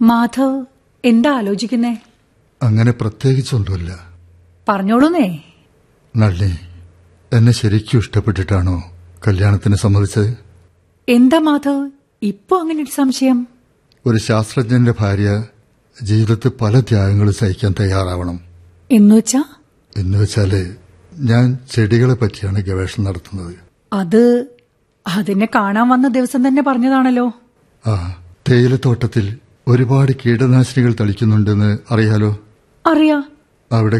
മാധവ് എന്താ ആലോചിക്കുന്നേ അങ്ങനെ പ്രത്യേകിച്ചൊന്നുമില്ല പറഞ്ഞോളൂന്നേ നളിനി എന്നെ ശരിക്കും ഇഷ്ടപ്പെട്ടിട്ടാണോ കല്യാണത്തിന് സമ്മതിച്ചത് എന്താ മാധവ് ഇപ്പൊ അങ്ങനെ ഒരു സംശയം ഒരു ശാസ്ത്രജ്ഞന്റെ ഭാര്യ ജീവിതത്തിൽ പല ത്യാഗങ്ങളും സഹിക്കാൻ തയ്യാറാവണം എന്നുവെച്ചാ എന്ന് വെച്ചാല് ഞാൻ ചെടികളെ പറ്റിയാണ് ഗവേഷണം നടത്തുന്നത് അത് അതിനെ കാണാൻ വന്ന ദിവസം തന്നെ പറഞ്ഞതാണല്ലോ ആ തേയിലത്തോട്ടത്തിൽ ഒരുപാട് കീടനാശിനികൾ തളിക്കുന്നുണ്ടെന്ന് അറിയാലോ അറിയാ അവിടെ